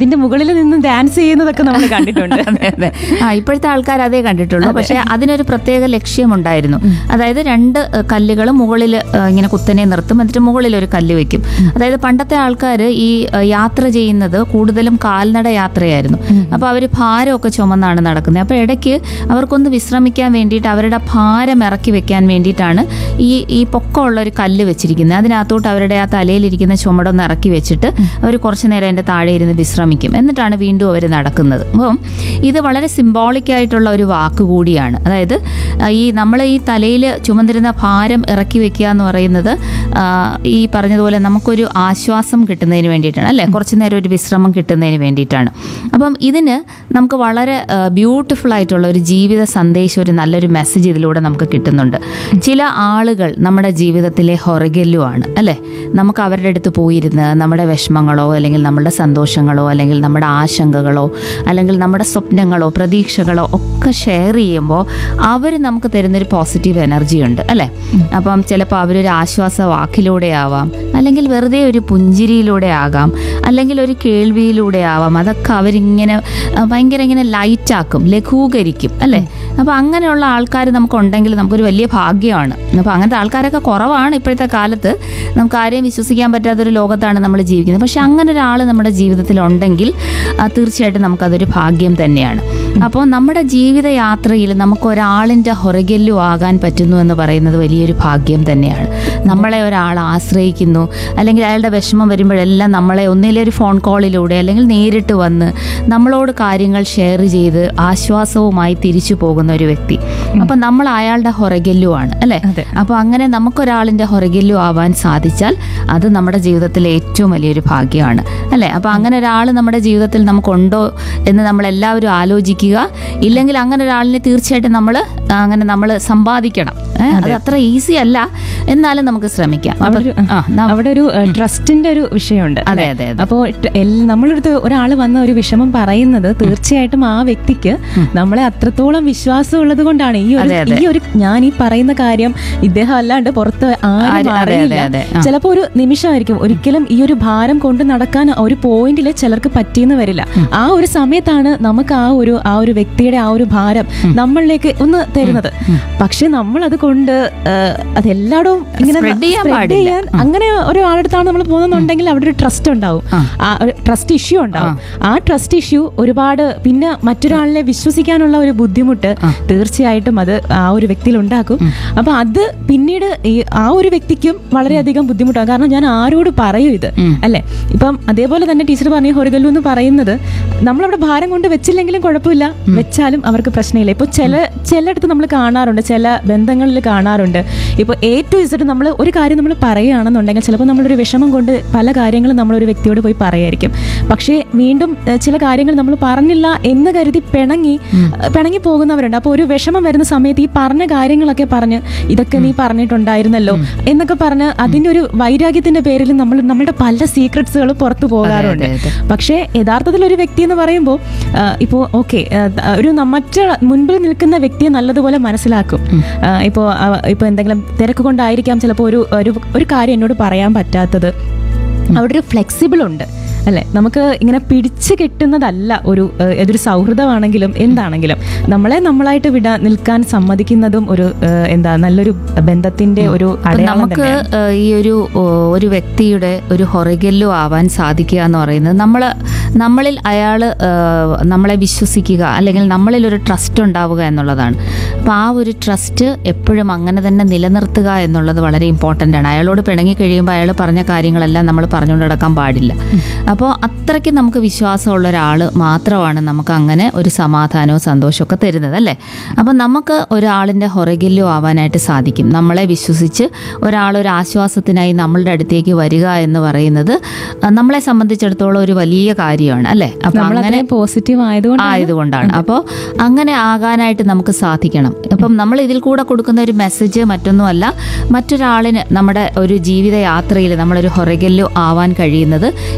ഇതിന്റെ മുകളിൽ നിന്ന് ഡാൻസ് ചെയ്യുന്നതൊക്കെ നമ്മൾ കണ്ടിട്ടുണ്ട് അതെ അതെ ആ ഇപ്പോഴത്തെ ആൾക്കാർ അതേ കണ്ടിട്ടുള്ളൂ പക്ഷെ അതിനൊരു പ്രത്യേക ലക്ഷ്യമുണ്ടായിരുന്നു അതായത് രണ്ട് കല്ലുകൾ മുകളിൽ ഇങ്ങനെ കുത്തനെ നിർത്തും എന്നിട്ട് മുകളിൽ ഒരു കല്ല് വെക്കും അതായത് പണ്ടത്തെ ആൾക്കാർ ഈ ഏ, യാത്ര ചെയ്യുന്നത് കൂടുതലും കാൽനട യാത്രയായിരുന്നു അപ്പോൾ അവർ ഭാരമൊക്കെ ചുമന്നാണ് നടക്കുന്നത് അപ്പോൾ ഇടയ്ക്ക് അവർക്കൊന്ന് വിശ്രമിക്കാൻ വേണ്ടിയിട്ട് അവരുടെ ഭാരം ഇറക്കി വെക്കാൻ വേണ്ടിയിട്ടാണ് ഈ ഈ പൊക്കമുള്ള ഒരു കല്ല് വെച്ചിരിക്കുന്നത് അതിനകത്തോട്ട് അവരുടെ ആ തലയിലിരിക്കുന്ന ചുമടൊന്ന് ഇറക്കി വെച്ചിട്ട് അവർ കുറച്ചു നേരം അതിൻ്റെ താഴെ ഇരുന്ന് വിശ്രമിക്കും എന്നിട്ടാണ് വീണ്ടും അവർ നടക്കുന്നത് അപ്പം ഇത് വളരെ സിംബോളിക് ആയിട്ടുള്ള ഒരു വാക്ക് കൂടിയാണ് അതായത് ആ, ഈ നമ്മൾ ഈ തലയിൽ ചുമന്നിരുന്ന ഭാരം ഇറക്കി വെക്കുക എന്ന് പറയുന്നത് ആ, ഈ പറഞ്ഞതുപോലെ നമുക്കൊരു ആശ്വാസം കിട്ടുന്നതിന് വേണ്ടിയിട്ടാണ് അല്ലേ കുറച്ചു നേരം ഒരു വിശ്രമം കിട്ടുന്നതിന് വേണ്ടിയിട്ടാണ് അപ്പം ഇതിന് നമുക്ക് വളരെ ബ്യൂട്ടിഫുൾ ആയിട്ടുള്ള ഒരു ജീവിത സന്ദേശം ഒരു നല്ലൊരു മെസ്സേജ് ഇതിലൂടെ നമുക്ക് കിട്ടുന്നുണ്ട് ചില ആളുകൾ നമ്മുടെ ജീവിതത്തിലെ ഹൊറഗല്ലുമാണ് അല്ലേ നമുക്ക് അവരുടെ അടുത്ത് പോയിരുന്ന് നമ്മുടെ വിഷമങ്ങളോ അല്ലെങ്കിൽ നമ്മുടെ സന്തോഷങ്ങളോ അല്ലെങ്കിൽ നമ്മുടെ ആശങ്കകളോ അല്ലെങ്കിൽ നമ്മുടെ സ്വപ്നങ്ങളോ പ്രതീക്ഷകളോ ഒക്കെ ഷെയർ ചെയ്യുമ്പോൾ അവർ നമുക്ക് തരുന്നൊരു പോസിറ്റീവ് എനർജി ഉണ്ട് അല്ലേ അപ്പം ചിലപ്പോൾ അവരൊരു ആശ്വാസ വാക്കിലൂടെ ആവാം അല്ലെങ്കിൽ വെറുതെ ഒരു പുഞ്ചിരിയിലൂടെ ആകാം അല്ലെങ്കിൽ ഒരു കേൾവിയിലൂടെ ആവാം അതൊക്കെ അവരിങ്ങനെ ആ, ഭയങ്കര ഇങ്ങനെ ലൈറ്റാക്കും ലഘൂകരിക്കും അല്ലേ അപ്പോൾ അങ്ങനെയുള്ള ആൾക്കാർ നമുക്കുണ്ടെങ്കിൽ നമുക്കൊരു വലിയ ഭാഗ്യമാണ് അപ്പോൾ അങ്ങനത്തെ ആൾക്കാരൊക്കെ കുറവാണ് ഇപ്പോഴത്തെ കാലത്ത് നമുക്ക് ആരെയും വിശ്വസിക്കാൻ പറ്റാത്തൊരു ലോകത്താണ് നമ്മൾ ജീവിക്കുന്നത് പക്ഷെ അങ്ങനെ ഒരാൾ നമ്മുടെ ജീവിതത്തിൽ ഉണ്ടെങ്കിൽ ആ, തീർച്ചയായിട്ടും നമുക്കതൊരു ഭാഗ്യം തന്നെയാണ് അപ്പോൾ നമ്മുടെ ജീവിത യാത്രയിൽ നമുക്ക് ഒരാളിൻ്റെ ഹൊറഗെല്ലു ആകാൻ പറ്റുന്നു എന്ന് പറയുന്നത് വലിയൊരു ഭാഗ്യം തന്നെയാണ് നമ്മളെ ഒരാൾ ആശ്രയിക്കുന്നു അല്ലെങ്കിൽ അയാളുടെ വിഷമം വരുമ്പോഴെല്ലാം നമ്മളെ ഒന്നിലെ ഒരു ഫോൺ കോളിലൂടെ അല്ലെങ്കിൽ നേരിട്ട് വന്ന് നമ്മളോട് കാര്യങ്ങൾ ഷെയർ ചെയ്ത് ആശ്വാസവുമായി തിരിച്ചു പോകുന്ന ഒരു വ്യക്തി അപ്പം നമ്മൾ അയാളുടെ ഹൊറഗെല്ലു ആണ് അല്ലേ അതെ. അപ്പോൾ അങ്ങനെ നമുക്കൊരാളിൻ്റെ ഹൊറഗെല്ലു ആവാൻ സാധിച്ചാൽ അത് നമ്മുടെ ജീവിതത്തിലെ ഏറ്റവും വലിയൊരു ഭാഗ്യമാണ് അല്ലേ അപ്പോൾ അങ്ങനെ ഒരാൾ നമ്മുടെ ജീവിതത്തിൽ നമുക്കുണ്ടോ എന്ന് നമ്മൾ എല്ലാവരും ആലോചിക്കുക ഇല്ലെങ്കിൽ അങ്ങനെ ഒരാളിനെ തീർച്ചയായിട്ടും നമ്മൾ അങ്ങനെ നമ്മൾ സമ്പാദിക്കണം ഏ, അത് അത്ര ഈസി അല്ല എന്നാലും നമുക്ക് ശ്രമിക്കാം അപ്പൊ- അവിടെ ഒരു- ആ, ന- അവിടെ ഒരു ട്രസ്റ്റിന്റെ ഒരു വിഷയമുണ്ട് അതെ അല്ലേ? അതെ അതെ അപ്പോൾ നമ്മളടുത്ത് ഒരാൾ വന്ന ഒരു വിഷമം പറയുന്നത് തീർച്ചയായിട്ടും ആ വ്യക്തിക്ക് നമ്മളെ അത്രത്തോളം വിശ്വാസം ഉള്ളത് കൊണ്ടാണ് ഈ ഒരു അതെ, അതെ. ഈ ഒരു ഞാൻ ഈ പറയുന്ന കാര്യം ഇദ്ദേഹം അല്ലാണ്ട് പുറത്ത് ആര്- ആരും അതെ, അറിയില്ല അതെ, അതെ. ആ. ചിലപ്പോൾ ഒരു നിമിഷമായിരിക്കും ഒരിക്കലും ഈ ഒരു ഭാരം കൊണ്ട് നടക്കാൻ ഒരു പോയിന്റിൽ ചിലർക്ക് പറ്റിയെന്ന് വരില്ല ആ ഒരു സമയത്താണ് നമുക്ക് ആ ഒരു ആ ഒരു വ്യക്തിയുടെ ആ ഒരു ഭാരം നമ്മളിലേക്ക് ഒന്ന് തരുന്നത് പക്ഷെ നമ്മൾ അത് കൊണ്ട് അതെല്ലായിടും ഇങ്ങനെ Spread ചെയ്യാൻ spread പാടില്ല. ചെയ്യാൻ അങ്ങനെ ഒരാളടുത്താണ് നമ്മൾ പോകുന്നുണ്ടെങ്കിൽ അവിടെ ഒരു ട്രസ്റ്റ് ഉണ്ടാവും ആ. ആ ട്രസ്റ്റ് ഇഷ്യൂ ഉണ്ടാവും ആ ട്രസ്റ്റ് ഇഷ്യൂ ഒരുപാട് പിന്നെ മറ്റൊരാളിനെ വിശ്വസിക്കാനുള്ള ഒരു ബുദ്ധിമുട്ട് തീർച്ചയായിട്ടും അത് ആ ഒരു വ്യക്തിയിൽ ഉണ്ടാക്കും അപ്പൊ അത് പിന്നീട് ഈ ആ ഒരു വ്യക്തിക്കും വളരെയധികം ബുദ്ധിമുട്ടാണ് കാരണം ഞാൻ ആരോട് പറയും ഇത് അല്ലെ ഇപ്പം അതേപോലെ തന്നെ ടീച്ചർ പറഞ്ഞ ഹൊറിഗല്ലു എന്ന് പറയുന്നത് നമ്മളവിടെ ഭാരം കൊണ്ട് വെച്ചില്ലെങ്കിലും കുഴപ്പമില്ല വെച്ചാലും അവർക്ക് പ്രശ്നമില്ല ഇപ്പൊ ചില ചിലയിടത്ത് നമ്മൾ കാണാറുണ്ട് ചില ബന്ധങ്ങളിൽ കാണാറുണ്ട് ഇപ്പോൾ എ ടു ഇസഡ് നമ്മൾ ഒരു കാര്യം നമ്മൾ പറയുകയാണെന്നുണ്ടെങ്കിൽ ചിലപ്പോൾ നമ്മളൊരു വിഷമം കൊണ്ട് പല കാര്യങ്ങളും നമ്മളൊരു വ്യക്തിയോട് പോയി പറയായിരിക്കും പക്ഷേ വീണ്ടും ഏഹ്, ചില കാര്യങ്ങൾ നമ്മൾ പറഞ്ഞില്ല എന്ന് കരുതി പിണങ്ങി ഏഹ്, പിണങ്ങി പോകുന്നവരുണ്ട് അപ്പോൾ ഒരു വിഷമം വരുന്ന സമയത്ത് ഈ പറഞ്ഞ കാര്യങ്ങളൊക്കെ പറഞ്ഞ് ഇതൊക്കെ നീ പറഞ്ഞിട്ടുണ്ടായിരുന്നല്ലോ എന്നൊക്കെ പറഞ്ഞ് അതിന്റെ ഒരു വൈരാഗ്യത്തിന്റെ പേരിൽ നമ്മൾ നമ്മളുടെ പല സീക്രട്സുകൾ പുറത്തു പോകാറുണ്ട് അതെ, പക്ഷേ യഥാർത്ഥത്തിൽ ഒരു വ്യക്തി എന്ന് പറയുമ്പോൾ ഇപ്പോൾ ഓക്കെ ഒരു ന- മറ്റ് മുൻപിൽ നിൽക്കുന്ന വ്യക്തിയെ നല്ലതുപോലെ മനസ്സിലാക്കും ഇപ്പോൾ ഇപ്പോൾ എന്തെങ്കിലും തിരക്ക് കൊണ്ടായിരിക്കാം ചിലപ്പോൾ ഒരു ഒരു ഒരു കാര്യം എന്നോട് പറയാൻ പറ്റാത്തത് അവിടെ ഒരു ഫ്ലെക്സിബിൾ ഉണ്ട് അല്ലെ നമുക്ക് ഇങ്ങനെ പിടിച്ചു കെട്ടുന്നതല്ല ഒരു ഏഹ്, ഏതൊരു സൗഹൃദമാണെങ്കിലും എന്താണെങ്കിലും നമ്മളെ നമ്മളായിട്ട് വിടാ നിൽക്കാൻ സമ്മതിക്കുന്നതും ഒരു ഏഹ്, എന്താ നല്ലൊരു ബന്ധത്തിന്റെ ഒരു അപ്പൊ അടയാളം നമുക്ക് തന്നെയാണ് ഏഹ്, ഈ ഒരു ഓ, ഒരു വ്യക്തിയുടെ ഒരു ഹൊറഗെല്ലു ആവാൻ സാധിക്കുക എന്ന് പറയുന്നത് നമ്മൾ നമ്മളിൽ അയാൾ നമ്മളെ വിശ്വസിക്കുക അല്ലെങ്കിൽ നമ്മളിൽ ഒരു ട്രസ്റ്റ് ഉണ്ടാവുക എന്നുള്ളതാണ് അപ്പോൾ ആ ഒരു ട്രസ്റ്റ് എപ്പോഴും അങ്ങനെ തന്നെ നിലനിർത്തുക എന്നുള്ളത് വളരെ ഇമ്പോർട്ടൻ്റ് ആണ് അയാളോട് പിണങ്ങി കഴിയുമ്പോൾ അയാൾ പറഞ്ഞ കാര്യങ്ങളെല്ലാം നമ്മൾ പറഞ്ഞുകൊണ്ട് നടക്കാൻ പാടില്ല അപ്പോൾ അത്രയ്ക്ക് നമുക്ക് വിശ്വാസമുള്ള ഒരാൾ മാത്രമാണ് നമുക്ക് അങ്ങനെ ഒരു സമാധാനവും സന്തോഷവും ഒക്കെ തരുന്നത് അല്ലേ അപ്പം നമുക്ക് ഒരാളിൻ്റെ ഹൊറഗില്ലോ ആവാനായിട്ട് സാധിക്കും നമ്മളെ വിശ്വസിച്ച് ഒരാൾ ഒരു ആശ്വാസത്തിനായി നമ്മളുടെ അടുത്തേക്ക് വരിക എന്ന് പറയുന്നത് അഹ് നമ്മളെ സംബന്ധിച്ചിടത്തോളം ഒരു വലിയ കാര്യമാണ് അല്ലേ അപ്പം നമ്മൾ അങ്ങനെ അത്രയും പോസിറ്റീവ് ആയതുകൊണ്ട് ആയതുകൊണ്ടാണ് അപ്പോൾ അങ്ങനെ ആകാനായിട്ട് നമുക്ക് സാധിക്കണം അപ്പം നമ്മൾ ഇതിൽ കൂടെ കൊടുക്കുന്ന ഒരു മെസ്സേജ് മറ്റൊന്നുമല്ല മറ്റൊരാളിന് നമ്മുടെ ഒരു ജീവിത യാത്രയിൽ നമ്മളൊരു ഹൊറഗെല്ലോ ആവാൻ കഴിയുന്നത് ഏറ്റവും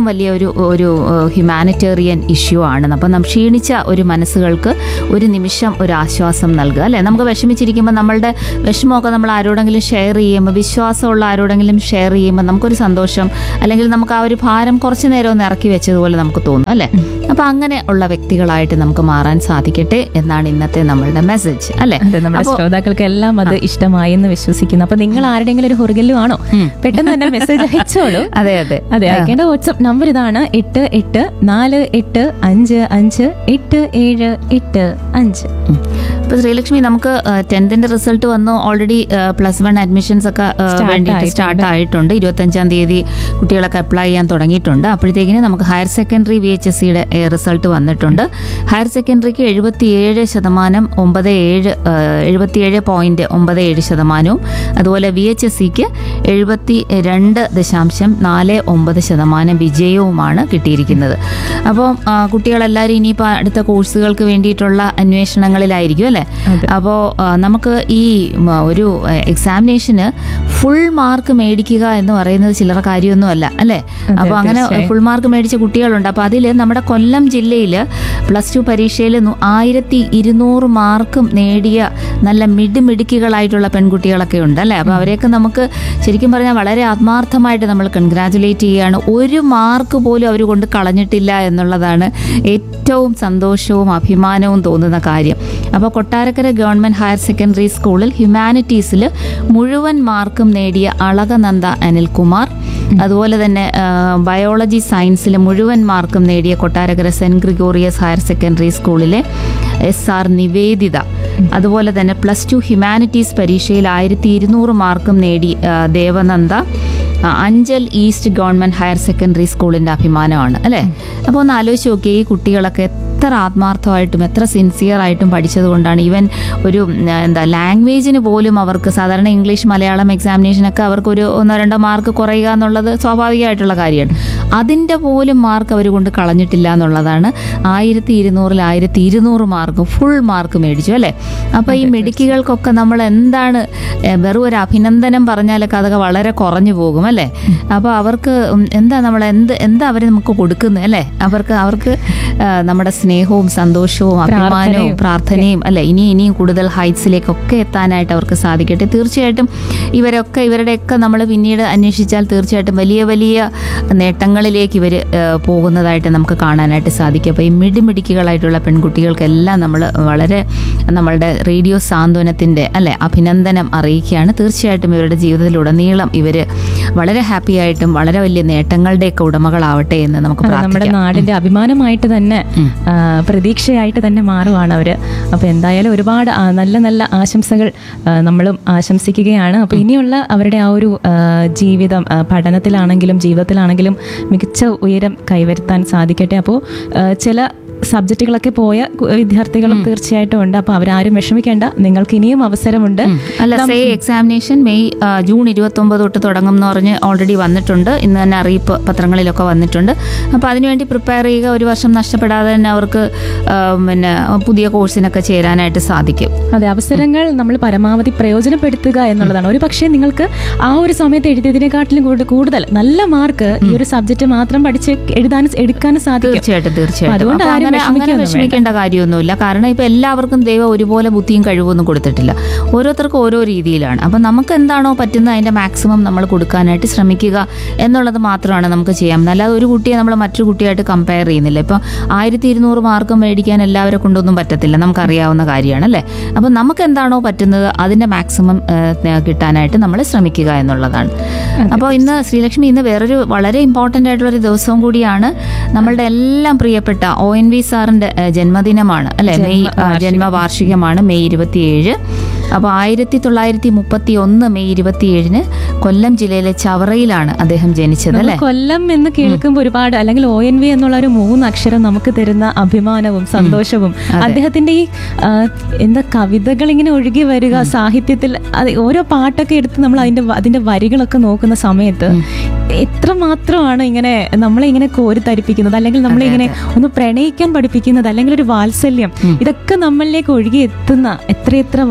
ഏറ്റവും വലിയ ഒരു ഒരു ഹ്യൂമാനിറ്റേറിയൻ ഇഷ്യൂ ആണ് അപ്പം നാം ക്ഷീണിച്ച ഒരു മനസ്സുകൾക്ക് ഒരു നിമിഷം ഒരു ആശ്വാസം നൽകുക അല്ലേ നമുക്ക് വിഷമിച്ചിരിക്കുമ്പോൾ നമ്മളുടെ വിഷമമൊക്കെ നമ്മൾ ആരോടെങ്കിലും ഷെയർ ചെയ്യുമ്പോൾ വിശ്വാസമുള്ള ആരോടെങ്കിലും ഷെയർ ചെയ്യുമ്പോൾ നമുക്കൊരു സന്തോഷം അല്ലെങ്കിൽ നമുക്ക് ആ ഒരു ഭാരം കുറച്ച് നേരം ഒന്ന് ഇറക്കി വെച്ചതുപോലെ നമുക്ക് തോന്നും അല്ലേ അപ്പം അങ്ങനെ ഉള്ള വ്യക്തികളായിട്ട് നമുക്ക് മാറാൻ സാധിക്കട്ടെ എന്നാണ് ഇന്നത്തെ നമ്മളുടെ മെസ്സേജ് അല്ലേ അതെ നമ്മുടെ ശ്രോതാക്കൾക്ക് എല്ലാം അത് ഇഷ്ടമായി എന്ന് വിശ്വസിക്കുന്നു അപ്പൊ നിങ്ങൾ ആരുടെങ്കിലും ഒരു ഹൊറുകല്ലു ആണോ പെട്ടെന്ന് തന്നെ മെസ്സേജ് അയച്ചോളൂ അതെ അതെ അതെ അയക്കേണ്ട വാട്സ്ആപ്പ് നമ്പർ ഇതാണ് എട്ട് എട്ട് നാല് എട്ട് അഞ്ച് അഞ്ച് എട്ട് ഏഴ് എട്ട് അഞ്ച് ഉം. ഇപ്പൊ ശ്രീലക്ഷ്മി നമുക്ക് ടെൻത്തിന്റെ റിസൾട്ട് വന്നു ഓൾറെഡി പ്ലസ് വൺ അഡ്മിഷൻസ് ഒക്കെ ആ, Start വേണ്ടിയിട്ട് ആയിട്ടുണ്ട്. സ്റ്റാർട്ട് ആയിട്ടുണ്ട് ഇരുപത്തഞ്ചാം തീയതി കുട്ടികളൊക്കെ അപ്ലൈ ചെയ്യാൻ തുടങ്ങിയിട്ടുണ്ട് അപ്പോഴത്തേക്കിന് നമുക്ക് higher secondary V H S സിയുടെ റിസൾട്ട് വന്നിട്ടുണ്ട് ഹയർ സെക്കൻഡറിക്ക് എഴുപത്തിയേഴ് ശതമാനം ഒമ്പത് ഏഴ് എഴുപത്തിയേഴ് പോയിന്റ് ഒമ്പത് ഏഴ് ശതമാനവും അതുപോലെ വി എച്ച് എസ് സിക്ക് എഴുപത്തി രണ്ട് ദശാംശം നാല് ഒമ്പത് ശതമാനം വിജയവുമാണ് കിട്ടിയിരിക്കുന്നത് അപ്പോൾ കുട്ടികളെല്ലാവരും ഇനിയിപ്പോൾ അടുത്ത കോഴ്സുകൾക്ക് വേണ്ടിയിട്ടുള്ള അന്വേഷണങ്ങളിലായിരിക്കും അല്ലേ അതെ. അപ്പോൾ നമുക്ക് ഈ മ, ഒരു എക്സാമിനേഷന് ഫുൾ മാർക്ക് മേടിക്കുക എന്ന് പറയുന്നത് ചില്ലറ കാര്യമൊന്നുമല്ല അല്ലേ അതെ, അപ്പോൾ അങ്ങനെ തീർച്ചയായും. ഫുൾ മാർക്ക് മേടിച്ച കുട്ടികളുണ്ട് അപ്പോൾ അതിൽ നമ്മുടെ കൊല്ലം ജില്ലയിൽ പ്ലസ് ടു പരീക്ഷയിൽ ആയിരത്തി ഇരുന്നൂറ് മാർക്കും നേടിയ നല്ല മിടുമിടുക്കികളായിട്ടുള്ള പെൺകുട്ടികളൊക്കെ ഉണ്ട് അല്ലേ അപ്പോൾ അവരെയൊക്കെ നമുക്ക് ശരിക്കും പറഞ്ഞാൽ വളരെ ആത്മാർത്ഥമായിട്ട് നമ്മൾ കൺഗ്രാറ്റുലേറ്റ് ചെയ്യുകയാണ് ഒരു മാർക്ക് പോലും അവർ കൊണ്ട് കളഞ്ഞിട്ടില്ല എന്നുള്ളതാണ് ഏറ്റവും സന്തോഷവും അഭിമാനവും തോന്നുന്ന കാര്യം അപ്പോൾ കൊട്ടാരക്കര ഗവൺമെൻറ് ഹയർ സെക്കൻഡറി സ്കൂളിൽ ഹ്യൂമാനിറ്റീസിൽ മുഴുവൻ മാർക്കും നേടിയ അളകനന്ദ അനിൽകുമാർ അതുപോലെ തന്നെ ആ, ബയോളജി സയൻസിൽ മുഴുവൻ മാർക്കും നേടിയ Kottarakkara saint Gregorios higher secondary സ്കൂളിലെ എസ് ആർ നിവേദിത അതുപോലെ തന്നെ പ്ലസ് ടു ഹ്യൂമാനിറ്റീസ് പരീക്ഷയിൽ ആയിരത്തി ഇരുന്നൂറ് മാർക്കും നേടി ആ, ദേവനന്ദ ആ, Anchal east government higher secondary സ്കൂളിൻ്റെ അഭിമാനമാണ് അല്ലേ അപ്പോൾ ഒന്ന് ആലോചിച്ച് നോക്കിയേ ഈ കുട്ടികളൊക്കെ എത്ര ആത്മാർത്ഥമായിട്ടും എത്ര സിൻസിയർ ആയിട്ടും പഠിച്ചത് കൊണ്ടാണ് ഈവൻ ഒരു ഉം, എന്താ ലാംഗ്വേജിന് പോലും അവർക്ക് സാധാരണ ഇംഗ്ലീഷ് മലയാളം എക്സാമിനേഷനൊക്കെ അവർക്ക് ഒരു ഒന്നോ രണ്ടോ മാർക്ക് കുറയുക എന്നുള്ളത് സ്വാഭാവികമായിട്ടുള്ള കാര്യമാണ് അതിൻ്റെ പോലും മാർക്ക് അവർ കൊണ്ട് കളഞ്ഞിട്ടില്ല എന്നുള്ളതാണ് ആയിരത്തി ഇരുന്നൂറിൽ ആയിരത്തി ഇരുന്നൂറ് മാർക്ക് ഫുൾ മാർക്ക് മേടിച്ചു അല്ലേ അപ്പോൾ ഈ മിടുക്കികൾക്കൊക്കെ നമ്മൾ എന്താണ് ഏഹ്, വെറും ഒരു അഭിനന്ദനം പറഞ്ഞാലൊക്കെ അതൊക്കെ വളരെ കുറഞ്ഞു പോകും അല്ലേ അപ്പോൾ അവർക്ക് ഉം, എന്താ നമ്മൾ എന്ത് എന്താ അവർ നമുക്ക് കൊടുക്കുന്നത് അല്ലേ അവർക്ക് അവർക്ക് ആ, നമ്മുടെ സ്നേഹവും സന്തോഷവും അഭിമാനവും പ്രാർത്ഥനയും പ്രാർത്ഥനയും അല്ലെ ഇനി ഇനിയും കൂടുതൽ ഹൈറ്റ്സിലേക്കൊക്കെ എത്താനായിട്ട് അവർക്ക് സാധിക്കട്ടെ തീർച്ചയായിട്ടും ഇവരൊക്കെ ഇവരുടെയൊക്കെ നമ്മൾ പിന്നീട് അന്വേഷിച്ചാൽ തീർച്ചയായിട്ടും വലിയ വലിയ നേട്ടങ്ങളിലേക്ക് ഇവർ പോകുന്നതായിട്ട് നമുക്ക് കാണാനായിട്ട് സാധിക്കും അപ്പോൾ ഈ മിടിമിടുക്കികളായിട്ടുള്ള പെൺകുട്ടികൾക്കെല്ലാം നമ്മൾ വളരെ നമ്മളുടെ റേഡിയോ സാന്ത്വനത്തിൻ്റെ അല്ലെ അഭിനന്ദനം അറിയിക്കുകയാണ് തീർച്ചയായിട്ടും ഇവരുടെ ജീവിതത്തിലുടനീളം ഇവർ വളരെ ഹാപ്പി ആയിട്ടും വളരെ വലിയ നേട്ടങ്ങളുടെയൊക്കെ ഉടമകളാവട്ടെ എന്ന് നമുക്ക് അതെ, നമ്മുടെ പ്രാർത്ഥിക്കാം നാടിന്റെ അഭിമാനമായിട്ട് തന്നെ ഉം. ആ, പ്രതീക്ഷയായിട്ട് തന്നെ മാറുവാണ് അവര് അപ്പൊ എന്തായാലും ഒരുപാട് ആ, നല്ല നല്ല ആശംസകൾ ആ, നമ്മളും ആശംസിക്കുകയാണ് അപ്പൊ ഇനിയുള്ള അവരുടെ ആ ഒരു ആ, ജീവിതം ആ, പഠനത്തിലാണെങ്കിലും ജീവിതത്തിലാണെങ്കിലും മികച്ച ഉയരം കൈവരുത്താൻ സാധിക്കട്ടെ അപ്പോൾ ചില സബ്ജക്റ്റുകളൊക്കെ പോയ കു- വിദ്യാർത്ഥികളും തീർച്ചയായിട്ടും ഉണ്ട് അപ്പൊ അവരാരും വിഷമിക്കേണ്ട നിങ്ങൾക്ക് ഇനിയും അവസരമുണ്ട് അല്ല സേ എക്സാമിനേഷൻ മെയ് ആ, ജൂൺ ഇരുപത്തൊമ്പത് തൊട്ട് തുടങ്ങും എന്ന് പറഞ്ഞ് ഓൾറെഡി വന്നിട്ടുണ്ട് ഇന്ന് തന്നെ അറിയിപ്പ് പത്രങ്ങളിലൊക്കെ വന്നിട്ടുണ്ട് അപ്പോൾ അതിനുവേണ്ടി പ്രിപ്പയർ ചെയ്യുക ഒരു വർഷം നഷ്ടപ്പെടാതെ തന്നെ അവർക്ക് ആ, പിന്നെ പുതിയ കോഴ്സിനൊക്കെ ചേരാനായിട്ട് സാധിക്കും അതെ അവസരങ്ങൾ നമ്മൾ പരമാവധി പ്രയോജനപ്പെടുത്തുക എന്നുള്ളതാണ് ഒരു പക്ഷേ നിങ്ങൾക്ക് ആ ഒരു സമയത്ത് എഴുതിയതിനെക്കാട്ടിലും കൂടുതൽ കൂടുതൽ നല്ല മാർക്ക് ഈ ഒരു സബ്ജക്റ്റ് മാത്രം പഠിച്ച് എഴുതാൻ എടുക്കാനും സാധിക്കും തീർച്ചയായിട്ടും തീർച്ചയായിട്ടും അതുകൊണ്ട് അപ്പോൾ ആരും അങ്ങനെ അങ്ങനെ വിഷമിക്കുകയൊന്നും വിഷമിക്കേണ്ട കാര്യമൊന്നുമില്ല കാരണം ഇപ്പൊ എല്ലാവർക്കും ദൈവം ഒരുപോലെ ബുദ്ധിയും കഴിവൊന്നും കൊടുത്തിട്ടില്ല ഓരോരുത്തർക്കും ഓരോ രീതിയിലാണ് അപ്പം നമുക്ക് എന്താണോ പറ്റുന്നത് അതിന്റെ മാക്സിമം നമ്മൾ കൊടുക്കാനായിട്ട് ശ്രമിക്കുക എന്നുള്ളത് മാത്രമാണ് നമുക്ക് ചെയ്യാം അല്ലാതെ ഒരു കുട്ടിയെ നമ്മൾ മറ്റൊരു കുട്ടിയായിട്ട് കമ്പയർ ചെയ്യുന്നില്ല ഇപ്പൊ ആയിരത്തി ഇരുന്നൂറ് മാർക്ക് മേടിക്കാൻ എല്ലാവരെ കൊണ്ടൊന്നും പറ്റത്തില്ല നമുക്കറിയാവുന്ന കാര്യമാണ് അല്ലേ അപ്പം നമുക്ക് എന്താണോ പറ്റുന്നത് അതിന്റെ മാക്സിമം കിട്ടാനായിട്ട് നമ്മൾ ശ്രമിക്കുക എന്നുള്ളതാണ് അപ്പോൾ ഇന്ന് ശ്രീലക്ഷ്മി ഇന്ന് വേറൊരു വളരെ ഇമ്പോർട്ടൻ്റ് ആയിട്ടുള്ള ഒരു ദിവസവും കൂടിയാണ് നമ്മളുടെ എല്ലാം പ്രിയപ്പെട്ട ഒ എൻ വി സാറിന്റെ ഏഹ്, ജന്മദിനമാണ് അല്ലെ മെയ് ആ, ജന്മവാർഷികമാണ് മെയ് ഇരുപത്തിയേഴ് അപ്പോൾ ആയിരത്തി തൊള്ളായിരത്തി മുപ്പത്തി ഒന്ന് മെയ് ഇരുപത്തിയേഴിന് കൊല്ലം ജില്ലയിലെ ചവറയിലാണ് അദ്ദേഹം ജനിച്ചത് അല്ലെ കൊല്ലം എന്ന് കേൾക്കുമ്പോൾ ഒരുപാട് അല്ലെങ്കിൽ ഒ എൻ വി എന്നുള്ള ഒരു മൂന്ന് അക്ഷരം നമുക്ക് തരുന്ന അഭിമാനവും സന്തോഷവും അദ്ദേഹത്തിന്റെ ഈ ആ, എന്താ കവിതകൾ ഇങ്ങനെ ഒഴുകി വരിക സാഹിത്യത്തിൽ അത് ഓരോ പാട്ടൊക്കെ എടുത്ത് നമ്മൾ അതിന്റെ വ- അതിന്റെ വരികളൊക്കെ നോക്കുന്ന സമയത്ത് എത്രമാത്രമാണ് ഇങ്ങനെ നമ്മളെ ഇങ്ങനെ കോരിത്തരിപ്പിക്കുന്നത് അല്ലെങ്കിൽ നമ്മളെ ഇങ്ങനെ ഒന്ന് പ്രണയിക്കാൻ പഠിപ്പിക്കുന്നത് അല്ലെങ്കിൽ ഒരു വാത്സല്യം ഇതൊക്കെ നമ്മളിലേക്ക് ഒഴുകി എത്തുന്ന എത്രയെത്ര വരികൾ നമ്മൾ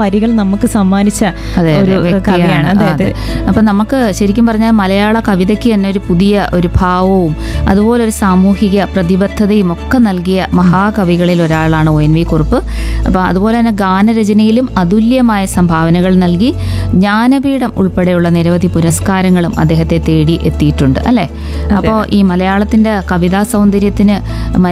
നമുക്ക് സമ്മാനിച്ച അതെ, ഒരു അതെ, കവിയാണ് അതെ ആ, അതെ അപ്പൊ നമുക്ക് ശരിക്കും പറഞ്ഞാൽ മലയാള കവിതയ്ക്ക് തന്നെ ഒരു പുതിയ ഒരു ഭാവവും അതുപോലെ ഒരു സാമൂഹിക പ്രതിബദ്ധതയും ഒക്കെ നൽകിയ മഹാകവികളിൽ ഒരാളാണ് ഒ എൻ വി കുറുപ്പ് അപ്പൊ അതുപോലെ തന്നെ ഗാനരചനയിലും അതുല്യമായ സംഭാവനകൾ നൽകി ജ്ഞാനപീഠം ഉൾപ്പെടെയുള്ള നിരവധി പുരസ്കാരങ്ങളും അദ്ദേഹത്തെ തേടി എത്തിയിട്ടുണ്ട് അല്ലെ അപ്പോൾ ഈ മലയാളത്തിന്റെ കവിതാ സൗന്ദര്യത്തിന്